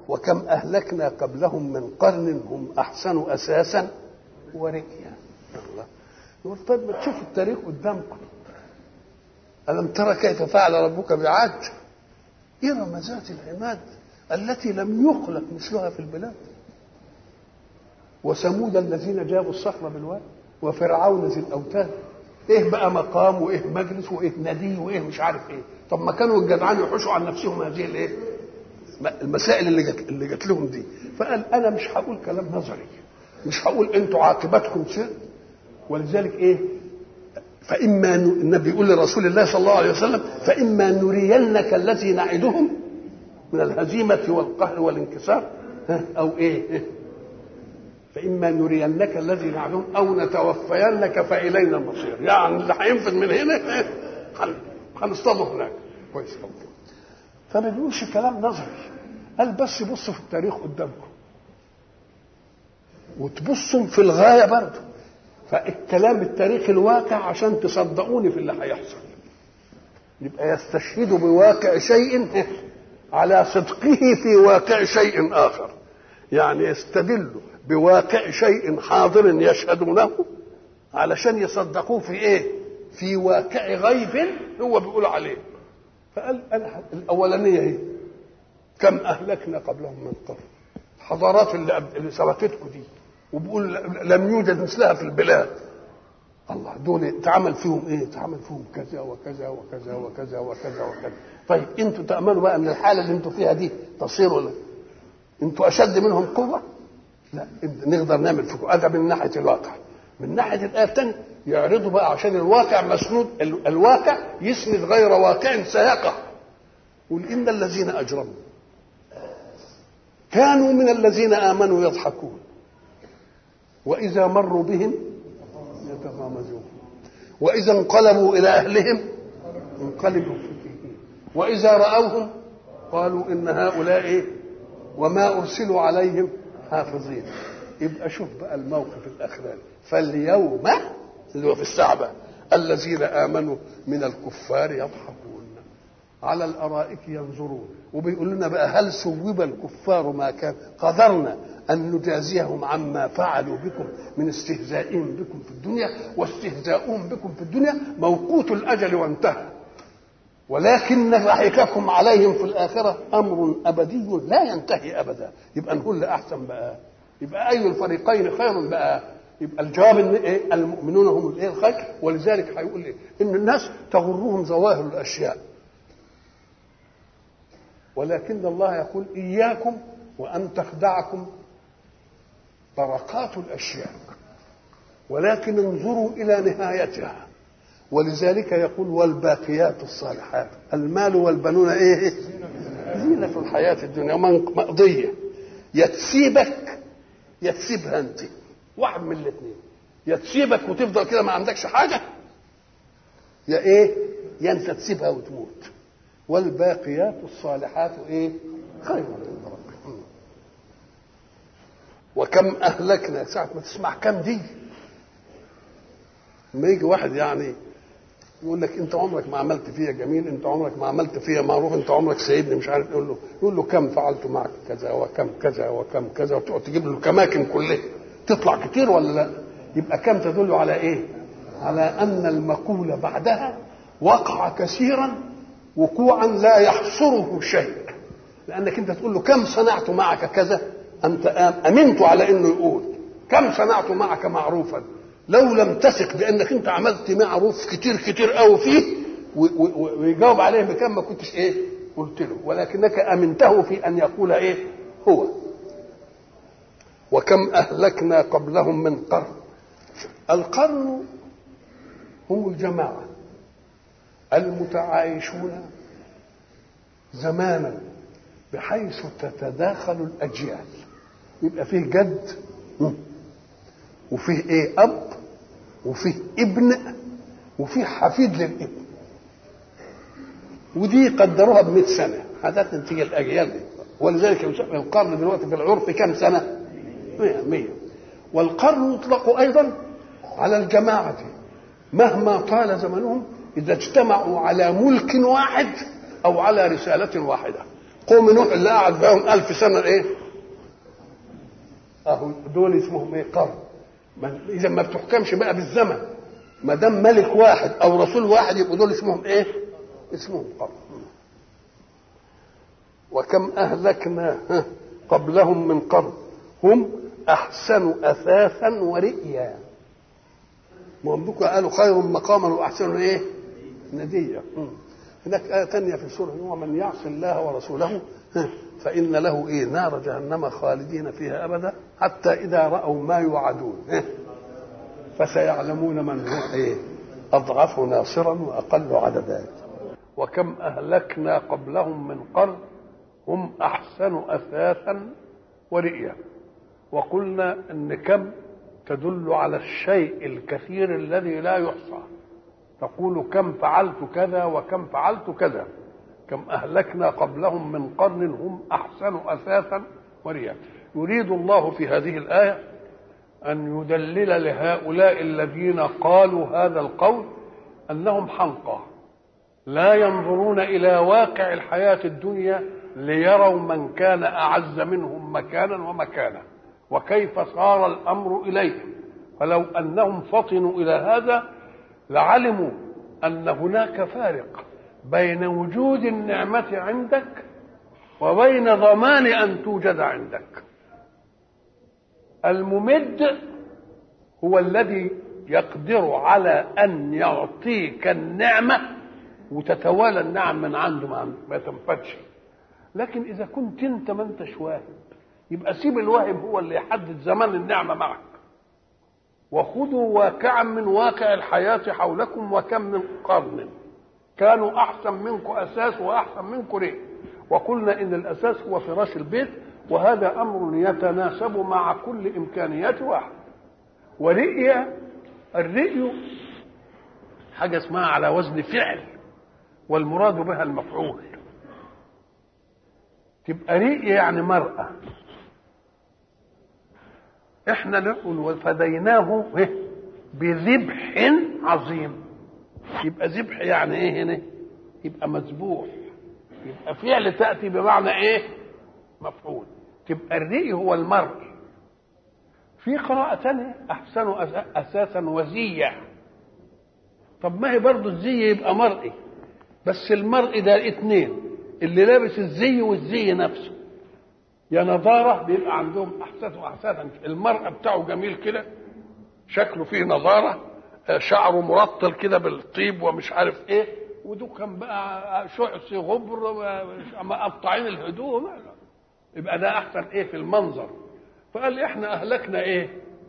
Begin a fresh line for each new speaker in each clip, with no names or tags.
وكم أهلكنا قبلهم من قرن هم أحسن أساسا ورئيا الله يقول طيب ما تشوف التاريخ قدامكم ألم ترى كيف فعل ربك بعاد إرم ذات العماد التي لم يخلق مثلها في البلاد وثمود الذين جابوا الصخر بالواد وفرعون ذي الاوتاد ايه بقى مقام وايه مجلس وايه ندي وايه مش عارف ايه طب ما كانوا الجدعان يحوشوا عن نفسهم هذه الايه المسائل اللي جت اللي جت لهم دي فقال انا مش هقول كلام نظري مش هقول انتوا عاقبتكم سر ولذلك ايه فاما ن... النبي يقول لرسول الله صلى الله عليه وسلم فاما نرينك الذي نعدهم من الهزيمه والقهر والانكسار او ايه فإما نرينك الذي نعلم أو نتوفينك فإلينا المصير يعني اللي هينفذ من هنا هنصطاده هناك كويس قوي فما بيقولش كلام نظري قال بس بصوا في التاريخ قدامكم وتبصوا في الغاية برضه فالكلام التاريخ الواقع عشان تصدقوني في اللي هيحصل يبقى يستشهد بواقع شيء على صدقه في واقع شيء آخر يعني يستدل بواقع شيء حاضر يشهدونه علشان يصدقوه في ايه في واقع غيب هو بيقول عليه فقال الاولانيه ايه كم اهلكنا قبلهم من قرن الحضارات اللي, اللي سبقتكم دي وبيقول لم يوجد مثلها في البلاد الله دول اتعمل فيهم ايه اتعمل فيهم كذا وكذا وكذا وكذا وكذا وكذا طيب انتوا تاملوا بقى ان الحاله اللي انتوا فيها دي تصير ولا انتوا اشد منهم قوه لا نقدر نعمل فيكم هذا من ناحيه الواقع من ناحيه الايه الثانيه يعرضوا بقى عشان الواقع مسنود الواقع يسند غير واقع سيقع قل ان الذين اجرموا كانوا من الذين امنوا يضحكون واذا مروا بهم يتغامزون واذا انقلبوا الى اهلهم انقلبوا فكهين واذا راوهم قالوا ان هؤلاء إيه؟ وما ارسلوا عليهم حافظين يبقى شوف بقى الموقف الاخراني فاليوم اللي هو في السعبه الذين امنوا من الكفار يضحكون على الارائك ينظرون وبيقول لنا بقى هل سوب الكفار ما كان قدرنا ان نجازيهم عما فعلوا بكم من استهزائهم بكم في الدنيا واستهزاؤهم بكم في الدنيا موقوت الاجل وانتهى ولكن ضحككم عليهم في الآخرة أمر أبدي لا ينتهي أبدا يبقى نقول أحسن بقى يبقى أي الفريقين خير بقى يبقى الجواب ان ايه المؤمنون هم الايه الخير ولذلك هيقول ايه ان الناس تغرهم ظواهر الاشياء ولكن الله يقول اياكم وان تخدعكم طرقات الاشياء ولكن انظروا الى نهايتها ولذلك يقول والباقيات الصالحات المال والبنون ايه زينة الحياة الدنيا مقضية يتسيبك يتسيبها انت واحد من الاثنين يتسيبك وتفضل كده ما عندكش حاجة يا ايه يا انت تسيبها وتموت والباقيات الصالحات ايه خير عند ربك وكم اهلكنا ساعة ما تسمع كم دي لما يجي واحد يعني يقول لك انت عمرك ما عملت فيا جميل انت عمرك ما عملت فيا معروف انت عمرك سيدني مش عارف يقول له يقول له كم فعلت معك كذا وكم كذا وكم كذا وتقعد تجيب له الكماكن كلها تطلع كتير ولا لا يبقى كم تدل على ايه على ان المقول بعدها وقع كثيرا وقوعا لا يحصره شيء لانك انت تقول له كم صنعت معك كذا انت امنت على انه يقول كم صنعت معك معروفا لو لم تثق بانك انت عملت معروف كتير كتير قوي فيه ويجاوب عليه بكم ما كنتش ايه قلت له ولكنك امنته في ان يقول ايه هو وكم اهلكنا قبلهم من قرن القرن هم الجماعه المتعايشون زمانا بحيث تتداخل الاجيال يبقى فيه جد وفيه ايه اب وفيه ابن وفيه حفيد للابن ودي قدروها ب 100 سنه حدث نتيجه الاجيال دي ولذلك القرن دلوقتي في العرف كم سنه 100 100 والقرن يطلق ايضا على الجماعه مهما طال زمنهم اذا اجتمعوا على ملك واحد او على رساله واحده قوم نوح اللي قعد بقاهم ألف سنة إيه؟ أهو دول اسمهم إيه؟ قرن إذا ما بتحكمش بقى بالزمن ما دام ملك واحد أو رسول واحد يبقوا دول اسمهم إيه؟ اسمهم قرن وكم أهلكنا قبلهم من قرن هم أحسن أثاثا ورئيا ما هم قالوا خير مقاما وأحسن إيه؟ نديا هناك آية ثانية في سورة ومن يعص الله ورسوله فإن له إيه نار جهنم خالدين فيها أبدا حتى إذا رأوا ما يوعدون فسيعلمون من هو إيه أضعف ناصرا وأقل عددا وكم أهلكنا قبلهم من قرن هم أحسن أثاثا ورئيا وقلنا أن كم تدل على الشيء الكثير الذي لا يحصى تقول كم فعلت كذا وكم فعلت كذا كم أهلكنا قبلهم من قرن هم أحسن أثاثا ورئيا يريد الله في هذه الآية أن يدلل لهؤلاء الذين قالوا هذا القول أنهم حنقى لا ينظرون إلى واقع الحياة الدنيا ليروا من كان أعز منهم مكانا ومكانا وكيف صار الأمر إليهم فلو أنهم فطنوا إلى هذا لعلموا أن هناك فارق بين وجود النعمة عندك وبين ضمان أن توجد عندك الممد هو الذي يقدر على أن يعطيك النعمة وتتوالى النعم من عنده ما تنفدش لكن إذا كنت أنت ما أنتش واهب يبقى سيب الواهب هو اللي يحدد زمان النعمة معك وخذوا واقعا من واقع الحياة حولكم وكم من قرن كانوا أحسن منكم أساس وأحسن منكم رئ وقلنا إن الأساس هو فراش البيت وهذا أمر يتناسب مع كل إمكانيات واحد ورئي الرئي حاجة اسمها على وزن فعل والمراد بها المفعول تبقى رئي يعني مرأة احنا نقول وفديناه بذبح عظيم يبقى ذبح يعني ايه هنا يبقى مذبوح يبقى فعل تاتي بمعنى ايه مفعول تبقى الرئي هو المرء في قراءة ثانية أحسن أساسا وزية طب ما هي برضه الزي يبقى مرئي بس المرء ده اثنين اللي لابس الزي والزي نفسه يا نظارة بيبقى عندهم أحساس وأحساسا المرأة بتاعه جميل كده شكله فيه نظارة شعره مرطل كده بالطيب ومش عارف ايه ودول كان بقى شعث غبر مقطعين الهدوم يبقى ده احسن ايه في المنظر فقال احنا اهلكنا ايه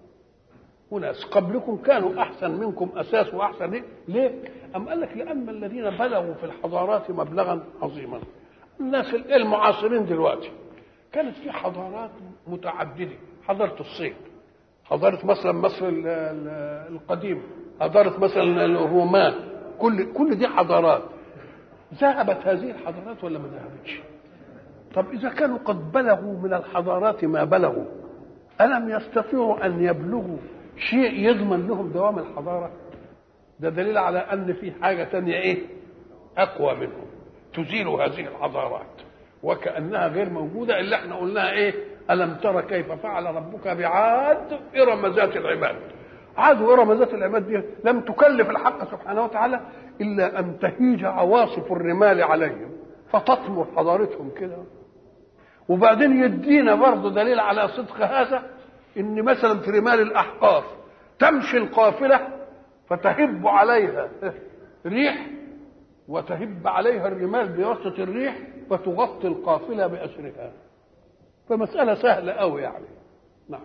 وناس قبلكم كانوا احسن منكم اساس واحسن ايه ليه ام قال لك لان الذين بلغوا في الحضارات مبلغا عظيما الناس المعاصرين دلوقتي كانت في حضارات متعدده حضاره الصين حضاره مثلا مصر القديمه حضاره مثلا الرومان كل كل دي حضارات ذهبت هذه الحضارات ولا ما ذهبتش طب اذا كانوا قد بلغوا من الحضارات ما بلغوا الم يستطيعوا ان يبلغوا شيء يضمن لهم دوام الحضاره ده دليل على ان في حاجه تانية ايه اقوى منهم تزيل هذه الحضارات وكانها غير موجوده اللي احنا قلناها ايه الم تر كيف فعل ربك بعاد ارم ذات العماد عاد وارم ذات العماد دي لم تكلف الحق سبحانه وتعالى الا ان تهيج عواصف الرمال عليهم فتطمر حضارتهم كده وبعدين يدينا برضه دليل على صدق هذا ان مثلا في رمال الاحقاف تمشي القافله فتهب عليها ريح وتهب عليها الرمال بواسطه الريح فتغطي القافله باسرها فمساله سهله قوي يعني نعم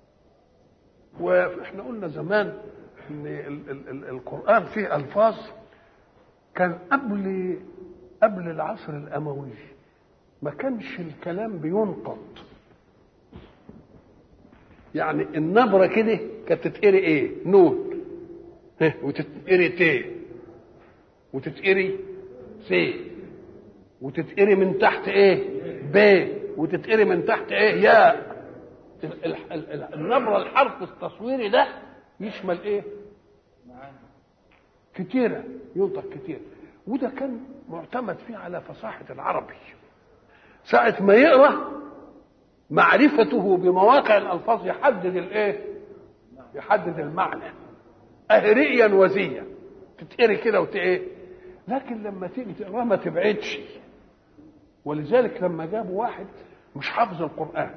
واحنا قلنا زمان ان ال ال ال القران فيه الفاظ كان قبل قبل العصر الاموي ما كانش الكلام بينقط يعني النبره كده كانت تتقري ايه نون وتتقري ت وتتقري س وتتقري من تحت ايه ب وتتقري من تحت ايه ياء النبره الحرف التصويري ده يشمل ايه كتيره ينطق كتير وده كان معتمد فيه على فصاحه العربي ساعة ما يقرأ معرفته بمواقع الألفاظ يحدد الإيه؟ يحدد المعنى أهريا وزيا تتقري كده وتإيه؟ لكن لما تيجي تقراه ما تبعدش ولذلك لما جابوا واحد مش حافظ القرآن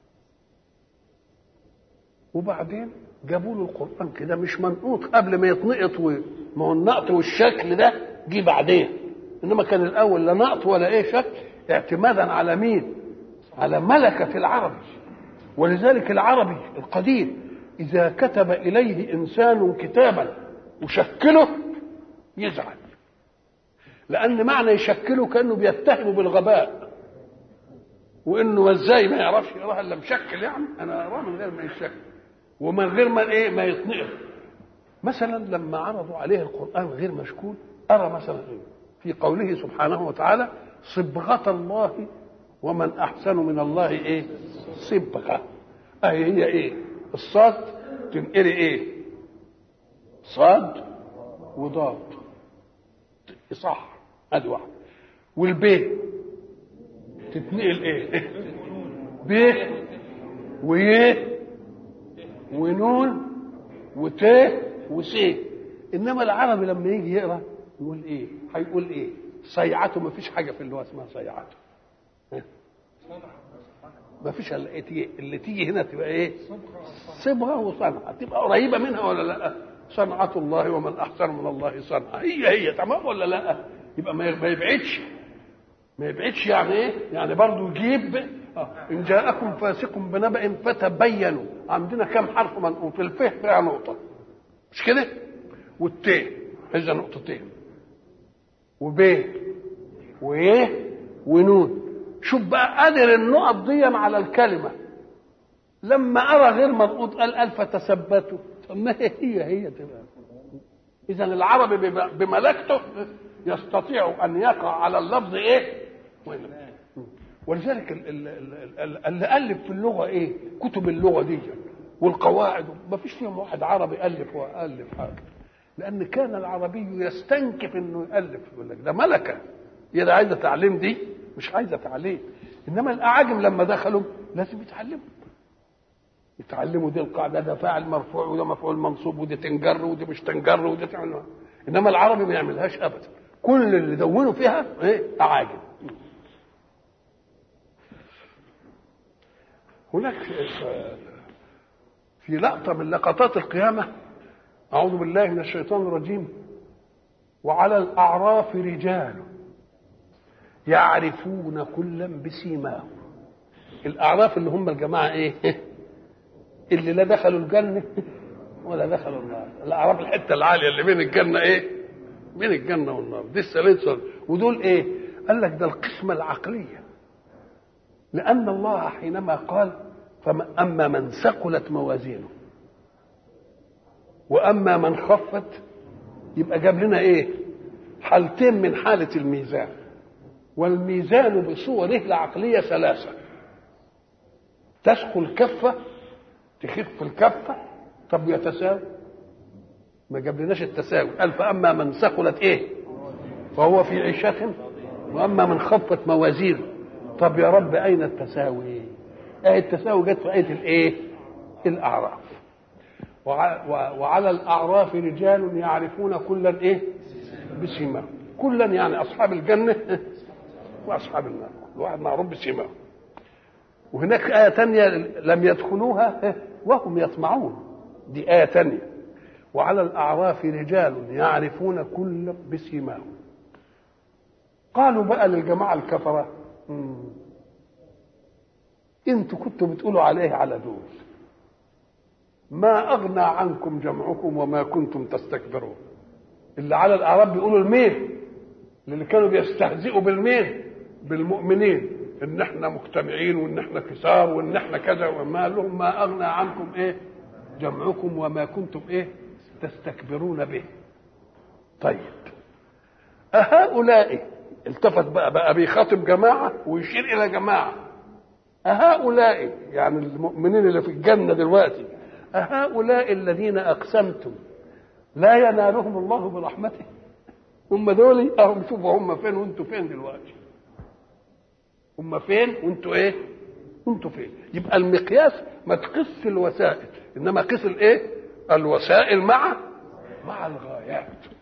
وبعدين جابوا له القرآن كده مش منقوط قبل ما يتنقط ما هو النقط والشكل ده جه بعدين انما كان الاول لا نقط ولا ايه شكل اعتمادا على مين؟ على ملكة العربي ولذلك العربي القديم إذا كتب إليه إنسان كتابا وشكله يزعل لأن معنى يشكله كأنه بيتهمه بالغباء وإنه إزاي ما يعرفش يقراها إلا مشكل يعني أنا أقراه من غير ما يشكل ومن غير ما إيه ما يتنقل مثلا لما عرضوا عليه القرآن غير مشكول أرى مثلا إيه في قوله سبحانه وتعالى صبغة الله ومن احسن من الله ايه صبغه اهي هي ايه الصاد تنقري ايه صاد وضاد صح ادي واحد والبي تتنقل ايه ب ويه ونون وت وس انما العربي لما يجي يقرا يقول ايه هيقول ايه صيعته ما فيش حاجه في اللغه اسمها صيعته ما فيش اللي تيجي اللي تيجي هنا تبقى ايه صبغه وصنعه تبقى قريبه منها ولا لا صنعة الله ومن احسن من الله صنعه هي هي تمام ولا لا يبقى ما يبعدش ما يبعدش يعني ايه يعني برضه يجيب آه. ان جاءكم فاسق بنبأ فتبينوا عندنا كم حرف منقوط الفه فيها نقطه مش كده والتاء اذا نقطتين وب وايه ونون شوف بقى قدر النقط دي على الكلمه لما ارى غير منقوط قال الف تثبتوا طب ما هي هي تبقى اذا العربي بملكته يستطيع ان يقع على اللفظ ايه ولذلك اللي الف في اللغه ايه كتب اللغه دي والقواعد ما فيش فيهم واحد عربي الف والف حاجه لان كان العربي يستنكف انه يالف يقول لك ده ملكه هي ده عايزه تعليم دي مش عايزه تعليم انما الاعاجم لما دخلوا لازم يتعلموا يتعلموا دي القاعده ده فاعل مرفوع وده مفعول منصوب ودي تنجر ودي مش تنجر ودي تعمل انما العربي ما يعملهاش ابدا كل اللي دونوا فيها ايه اعاجم هناك في لقطه من لقطات القيامه اعوذ بالله من الشيطان الرجيم وعلى الاعراف رجال يعرفون كلا بسيماهم الاعراف اللي هم الجماعه ايه اللي لا دخلوا الجنه ولا دخلوا النار الاعراف الحته العاليه اللي بين الجنه ايه بين الجنه والنار دي الثلاثه ودول ايه قال لك ده القسمه العقليه لان الله حينما قال فاما من ثقلت موازينه واما من خفت يبقى جاب لنا ايه حالتين من حاله الميزان والميزان بصوره العقليه ثلاثه تثقل كفه تخف الكفه طب يتساوي ما جابلناش التساوي قال فاما من ثقلت ايه فهو في عيشه واما من خفت موازينه طب يا رب اين التساوي ايه التساوي جت في ايه الايه الاعراف وعلى الاعراف رجال يعرفون كلا ايه بسيماهم كلا يعني اصحاب الجنه واصحاب النار الواحد معروف بسيماهم وهناك آية تانية لم يدخلوها وهم يطمعون دي آية تانية وعلى الأعراف رجال يعرفون كل بسيماهم قالوا بقى للجماعة الكفرة انتوا كنتوا بتقولوا عليه على دول ما أغنى عنكم جمعكم وما كنتم تستكبرون اللي على الأعراب بيقولوا المين اللي كانوا بيستهزئوا بالمين بالمؤمنين ان احنا مجتمعين وان احنا كسار وان احنا كذا وما لهم ما اغنى عنكم ايه جمعكم وما كنتم ايه تستكبرون به طيب أهؤلاء التفت بقى بقى بيخاطب جماعة ويشير إلى جماعة أهؤلاء يعني المؤمنين اللي في الجنة دلوقتي أهؤلاء الذين أقسمتم لا ينالهم الله برحمته هم دول أهم شوفوا هم فين وانتوا فين دلوقتي هم فين وانتوا ايه وانتوا فين يبقى المقياس ما تقيس الوسائل انما قيس الايه الوسائل مع مع الغايات